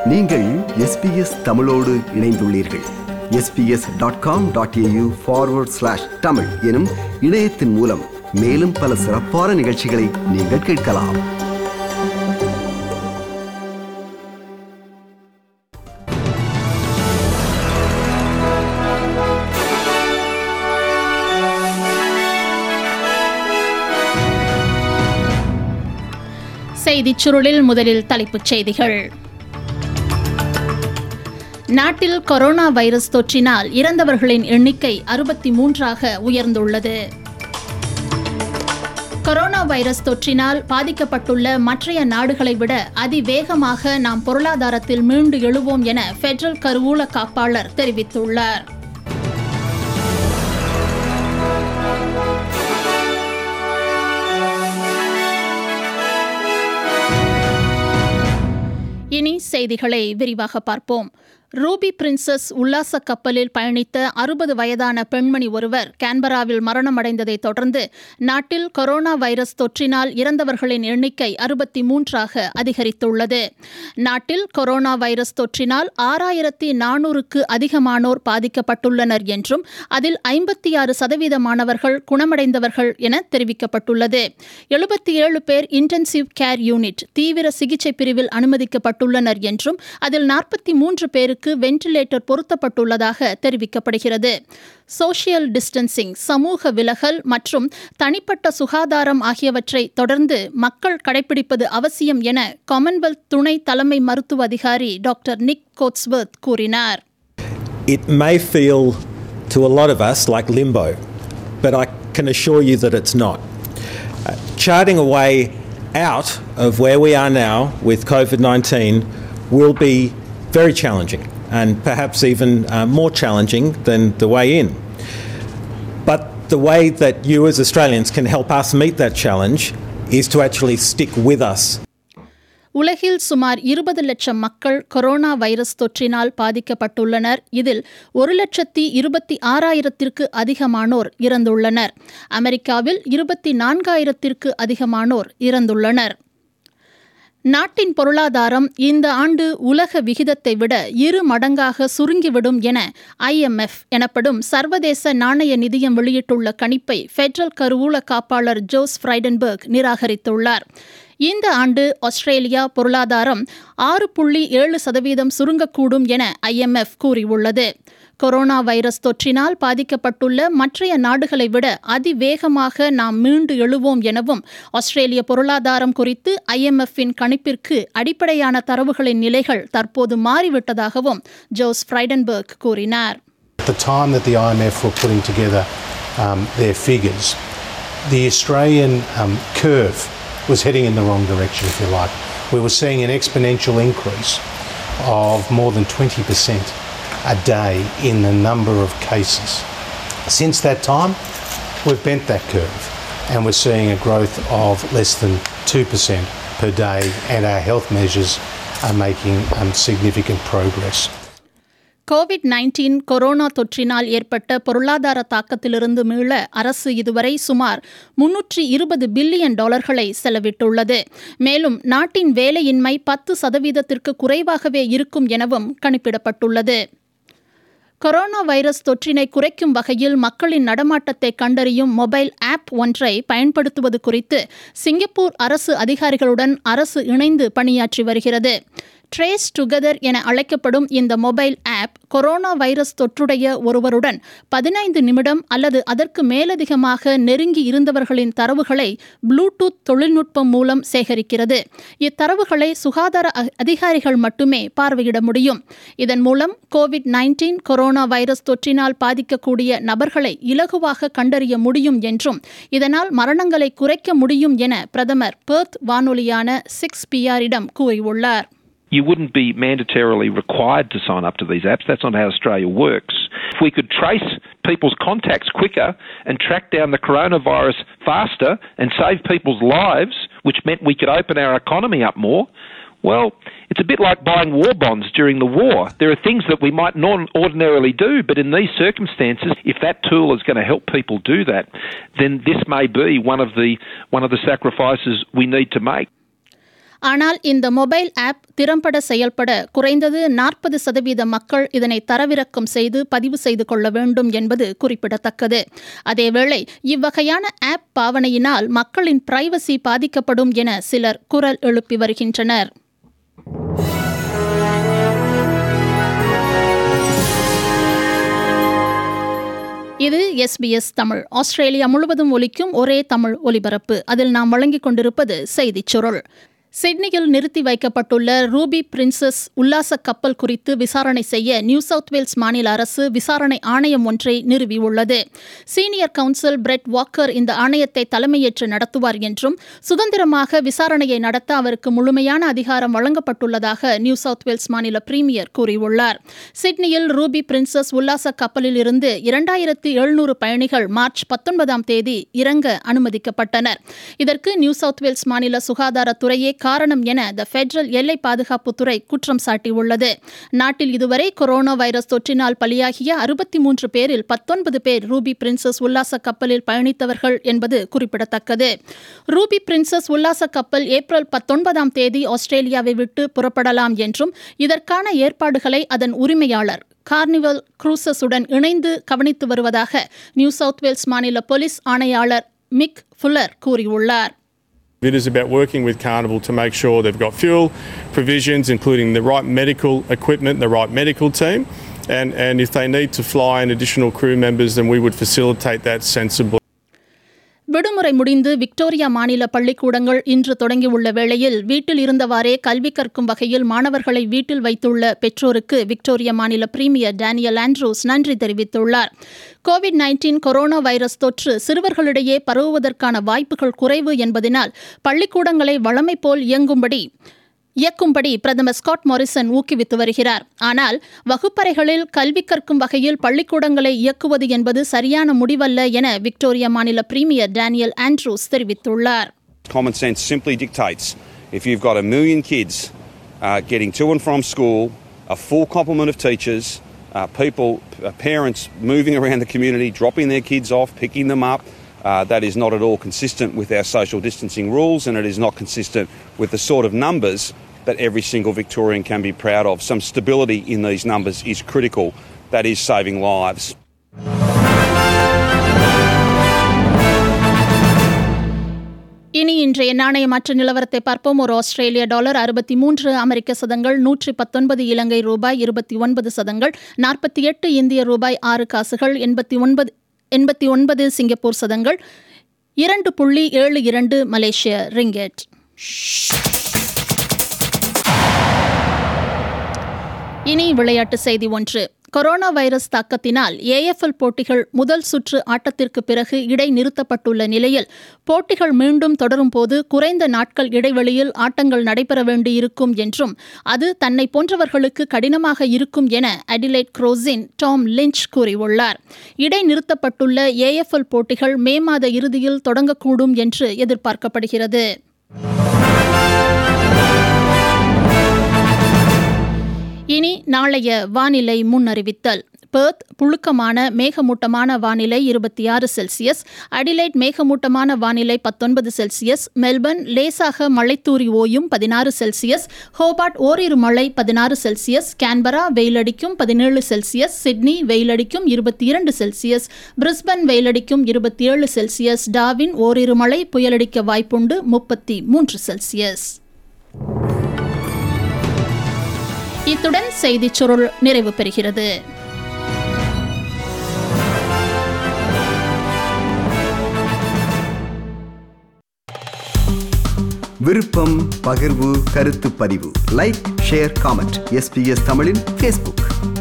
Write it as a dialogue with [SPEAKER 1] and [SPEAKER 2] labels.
[SPEAKER 1] நீங்கள் எஸ்பிஎஸ் தமிழோடு இணைந்துள்ளீர்கள் SBS dot com dot AU forward slash Tamil எனும் இணையத்தின் மூலம் மேலும் பல சிறப்பான நிகழ்ச்சிகளை நீங்கள் கேட்கலாம்
[SPEAKER 2] செய்திச் சுருளில் முதலில் தலைப்புச் செய்திகள் நாட்டில் கொரோனா வைரஸ் தொற்றினால் இறந்தவர்களின் எண்ணிக்கை அறுபத்தி மூன்றாக உயர்ந்துள்ளது கொரோனா வைரஸ் தொற்றினால் பாதிக்கப்பட்டுள்ள மற்றைய நாடுகளை விட அதிவேகமாக நாம் பொருளாதாரத்தில் மீண்டு எழுவோம் என பெடரல் கருவூல காப்பாளர் தெரிவித்துள்ளார் இனி செய்திகளை விரிவாக பார்ப்போம் ரூபி பிரின்சஸ் உல்லாச கப்பலில் பயணித்த அறுபது வயதான பெண்மணி ஒருவர் கேன்பராவில் மரணமடைந்ததை தொடர்ந்து நாட்டில் கொரோனா வைரஸ் தொற்றினால் இறந்தவர்களின் எண்ணிக்கை அறுபத்தி மூன்றாக அதிகரித்துள்ளது நாட்டில் கொரோனா வைரஸ் தொற்றினால் ஆறாயிரத்தி நானூறுக்கு அதிகமானோர் பாதிக்கப்பட்டுள்ளனர் என்றும் அதில் ஐம்பத்தி ஆறு சதவீதமானவர்கள் குணமடைந்தவர்கள் என தெரிவிக்கப்பட்டுள்ளது எழுபத்தி ஏழு பேர் இன்டென்சிவ் கேர் யூனிட் தீவிர சிகிச்சை பிரிவில் அனுமதிக்கப்பட்டுள்ளனர் என்றும் அதில் நாற்பத்தி மூன்று பேருக்கு பேருக்கு வென்டிலேட்டர் பொருத்தப்பட்டுள்ளதாக தெரிவிக்கப்படுகிறது சோசியல் டிஸ்டன்சிங் சமூக விலகல் மற்றும் தனிப்பட்ட சுகாதாரம் ஆகியவற்றை தொடர்ந்து மக்கள் கடைபிடிப்பது அவசியம் என காமன்வெல்த் துணை தலைமை மருத்துவ அதிகாரி டாக்டர் நிக் கோட்ஸ்வர்த் கூறினார்
[SPEAKER 3] It may feel to a lot of us like limbo, but I can assure you that it's not. Uh, charting a way out of where we are now with COVID 19 will be very challenging and perhaps even uh, more challenging than the way in. But the way that you as Australians can help us meet that challenge is to actually stick with us
[SPEAKER 2] உலகில் சுமார் இருபது லட்சம் மக்கள் corona virus தொற்றினால் பாதிக்கப்பட்டுள்ளனர் இதில் ஒரு லட்சத்தி இருபத்தி ஆறாயிரத்திற்கு அதிகமானோர் இறந்துள்ளனர் அமெரிக்காவில் இருபத்தி நான்காயிரத்திற்கு அதிகமானோர் இறந்துள்ளனர் நாட்டின் பொருளாதாரம் இந்த ஆண்டு உலக விகிதத்தை விட இரு மடங்காக சுருங்கிவிடும் என ஐஎம்எஃப் எனப்படும் சர்வதேச நாணய நிதியம் வெளியிட்டுள்ள கணிப்பை பெடரல் கருவூல காப்பாளர் ஜோஸ் ஃப்ரைடன்பர்க் நிராகரித்துள்ளார் இந்த ஆண்டு ஆஸ்திரேலியா பொருளாதாரம் ஆறு புள்ளி ஏழு சதவீதம் சுருங்கக்கூடும் என ஐஎம்எஃப் கூறியுள்ளது கொரோனா வைரஸ் தொற்றினால் பாதிக்கப்பட்டுள்ள மற்றைய நாடுகளை விட அதிவேகமாக நாம் மீண்டு எழுவோம் எனவும் ஆஸ்திரேலிய பொருளாதாரம் குறித்து ஐஎம்எஃப்பின் கணிப்பிற்கு அடிப்படையான தரவுகளின் நிலைகள் தற்போது மாறிவிட்டதாகவும் ஜோஸ் ஃப்ரைடன்பர்க் கூறினார்
[SPEAKER 4] the time that the IMF were putting together um, their figures, the Australian um, curve was heading in the wrong direction, if you like. We were seeing an exponential increase of more than 20% a day in the number of cases. Since that time, we've bent that curve and we're seeing a growth of less than 2% per day, and our health measures are making um, significant progress.
[SPEAKER 2] COVID nineteen corona தொற்றினால் ஏற்பட்ட பொருளாதார தாக்கத்திலிருந்து மீள அரசு இதுவரை சுமார் முன்னூற்றி இருபது billion டாலர்களை செலவிட்டுள்ளது மேலும் நாட்டின் வேலையின்மை பத்து சதவீதத்திற்கு குறைவாகவே இருக்கும் எனவும் கணிப்பிடப்பட்டுள்ளது கொரோனா வைரஸ் தொற்றினை குறைக்கும் வகையில் மக்களின் நடமாட்டத்தை கண்டறியும் மொபைல் ஆப் ஒன்றை பயன்படுத்துவது குறித்து சிங்கப்பூர் அரசு அதிகாரிகளுடன் அரசு இணைந்து பணியாற்றி வருகிறது ட்ரேஸ் டுகெதர் என அழைக்கப்படும் இந்த மொபைல் ஆப் கொரோனா வைரஸ் தொற்றுடைய ஒருவருடன் பதினைந்து நிமிடம் அல்லது அதற்கு மேலதிகமாக நெருங்கி இருந்தவர்களின் தரவுகளை ப்ளூடூத் தொழில்நுட்பம் மூலம் சேகரிக்கிறது இத்தரவுகளை சுகாதார அதிகாரிகள் மட்டுமே பார்வையிட முடியும் இதன் மூலம் கோவிட் நைன்டீன் கொரோனா வைரஸ் தொற்றினால் பாதிக்கக்கூடிய நபர்களை இலகுவாக கண்டறிய முடியும் என்றும் இதனால் மரணங்களை குறைக்க முடியும் என பிரதமர் பெர்த் வானொலியான சிக்ஸ் பிஆரிடம் கூறியுள்ளார்
[SPEAKER 5] you wouldn't be mandatorily required to sign up to these apps. That's not how Australia works. If we could trace people's contacts quicker and track down the coronavirus faster and save people's lives, which meant we could open our economy up more, well, it's a bit like buying war bonds during the war. There are things that we might not ordinarily do, but in these circumstances, if that tool is going to help people do that, then this may be one of the one of the sacrifices we need to make.
[SPEAKER 2] ஆனால் இந்த mobile app திறம்பட செயல்பட குறைந்தது நாற்பது சதவீத மக்கள் இதனை தரவிறக்கம் செய்து பதிவு செய்து கொள்ள வேண்டும் என்பது குறிப்பிடத்தக்கது அதேவேளை இவ்வகையான ஆப் பாவனையினால் மக்களின் பிரைவசி பாதிக்கப்படும் என சிலர் குரல் எழுப்பி வருகின்றனர் இது எஸ்பிஎஸ் தமிழ் ஆஸ்திரேலியா முழுவதும் ஒலிக்கும் ஒரே தமிழ் ஒலிபரப்பு அதில் நாம் வழங்கிக் கொண்டிருப்பது செய்திச் சுருள் சிட்னியில் நிறுத்தி வைக்கப்பட்டுள்ள ரூபி பிரின்சஸ் உல்லாச கப்பல் குறித்து விசாரணை செய்ய நியூ சவுத் வேல்ஸ் மாநில அரசு விசாரணை ஆணையம் ஒன்றை நிறுவியுள்ளது சீனியர் கவுன்சில் பிரெட் வாக்கர் இந்த ஆணையத்தை தலைமையேற்று நடத்துவார் என்றும் சுதந்திரமாக விசாரணையை நடத்த அவருக்கு முழுமையான அதிகாரம் வழங்கப்பட்டுள்ளதாக நியூ சவுத் வேல்ஸ் மாநில பிரீமியர் கூறியுள்ளார் சிட்னியில் ரூபி பிரின்சஸ் உல்லாச கப்பலில் இருந்து இரண்டாயிரத்தி எழுநூறு பயணிகள் மார்ச் பத்தொன்பதாம் தேதி இறங்க அனுமதிக்கப்பட்டனர் இதற்கு நியூ சவுத் வேல்ஸ் மாநில சுகாதாரத்துறையே காரணம் என த பெடரல் எல்லை பாதுகாப்புத்துறை குற்றம் சாட்டியுள்ளது நாட்டில் இதுவரை கொரோனா வைரஸ் தொற்றினால் பலியாகிய அறுபத்தி மூன்று பேரில் பத்தொன்பது பேர் ரூபி பிரின்சஸ் உல்லாச கப்பலில் பயணித்தவர்கள் என்பது குறிப்பிடத்தக்கது ரூபி பிரின்சஸ் உல்லாச கப்பல் ஏப்ரல் பத்தொன்பதாம் தேதி ஆஸ்திரேலியாவை விட்டு புறப்படலாம் என்றும் இதற்கான ஏற்பாடுகளை அதன் உரிமையாளர் கார்னிவல் குரூசஸுடன் இணைந்து கவனித்து வருவதாக நியூ சவுத் வேல்ஸ் மாநில போலீஸ் ஆணையாளர் மிக் ஃபுல்லர் கூறியுள்ளார்
[SPEAKER 6] It is about working with Carnival to make sure they've got fuel provisions, including the right medical equipment, the right medical team. And, and if they need to fly in additional crew members, then we would facilitate that sensibly.
[SPEAKER 2] விடுமுறை முடிந்து Victoria மாநில பள்ளிக்கூடங்கள் இன்று தொடங்கியுள்ள வேளையில் வீட்டில் இருந்தவாறே கல்வி கற்கும் வகையில் மாணவர்களை வீட்டில் வைத்துள்ள பெற்றோருக்கு விக்டோரியா மாநில பிரீமியர் டேனியல் ஆண்ட்ரூஸ் நன்றி தெரிவித்துள்ளார் கோவிட் நைன்டீன் கொரோனா வைரஸ் தொற்று சிறுவர்களிடையே பரவுவதற்கான வாய்ப்புகள் குறைவு என்பதனால் பள்ளிக்கூடங்களை வழமை போல் இயங்கும்படி இயக்கும்படி பிரதமர் ஸ்காட் மாரிசன் ஊக்குவித்து வருகிறார் ஆனால் வகுப்பறைகளில் கல்வி கற்கும் வகையில் பள்ளிக்கூடங்களை இயக்குவது என்பது சரியான முடிவல்ல என விக்டோரியா மாநில பிரீமியர் டேனியல் ஆண்ட்ரூஸ் தெரிவித்துள்ளார்
[SPEAKER 7] Common sense simply dictates if you've got a million kids uh, getting to and from school, a full complement of teachers, uh, people, uh, parents moving around the community, dropping their kids off, picking them up, uh, that is not at all consistent with our social distancing rules and it is not consistent with the sort of numbers that every single Victorian can be proud of. Some stability in these numbers is critical. That is saving lives.
[SPEAKER 2] இனி இன்றைய நாணய மாற்ற நிலவரத்தை பார்ப்போம் ஒரு ஆஸ்திரேலிய dollar அறுபத்தி மூன்று அமெரிக்க சதங்கள் நூற்றி பத்தொன்பது இலங்கை ரூபாய் இருபத்தி ஒன்பது சதங்கள் நாற்பத்தி எட்டு இந்திய ரூபாய் ஆறு காசுகள் எண்பத்தி ஒன்பது எண்பத்தி ஒன்பது சிங்கப்பூர் சதங்கள் இரண்டு புள்ளி ஏழு இரண்டு மலேசிய ரிங்கெட் இனி விளையாட்டு செய்தி ஒன்று கொரோனா வைரஸ் தாக்கத்தினால் ஏஎஃப்எல் போட்டிகள் முதல் சுற்று ஆட்டத்திற்கு பிறகு இடைநிறுத்தப்பட்டுள்ள நிலையில் போட்டிகள் மீண்டும் தொடரும் போது குறைந்த நாட்கள் இடைவெளியில் ஆட்டங்கள் நடைபெற வேண்டியிருக்கும் என்றும் அது தன்னை போன்றவர்களுக்கு கடினமாக இருக்கும் என அடிலைட் குரோசின் டாம் லிஞ்ச் கூறியுள்ளார் இடைநிறுத்தப்பட்டுள்ள ஏஎஃப்எல் போட்டிகள் மே மாத இறுதியில் தொடங்கக்கூடும் என்று எதிர்பார்க்கப்படுகிறது இனி நாளைய வானிலை முன்னறிவித்தல் பெர்த் புழுக்கமான மேகமூட்டமான வானிலை இருபத்தி ஆறு செல்சியஸ் அடிலைட் மேகமூட்டமான வானிலை பத்தொன்பது செல்சியஸ் மெல்பர்ன் லேசாக மழைத்தூரி ஓயும் பதினாறு செல்சியஸ் ஹோபார்ட் ஓரிரு மழை பதினாறு செல்சியஸ் கேன்பரா வெயிலடிக்கும் பதினேழு செல்சியஸ் சிட்னி வெயிலடிக்கும் இருபத்தி இரண்டு செல்சியஸ் பிரிஸ்பன் வெயிலடிக்கும் இருபத்தி ஏழு செல்சியஸ் டாவின் ஓரிரு மழை புயலடிக்க வாய்ப்புண்டு முப்பத்தி மூன்று செல்சியஸ் இத்துடன் செய்திச் சுருள் நிறைவு பெறுகிறது
[SPEAKER 1] விருப்பம் பகிர்வு கருத்து பதிவு லைக் ஷேர் காமெண்ட் எஸ்பிஎஸ் தமிழின் ஃபேஸ்புக்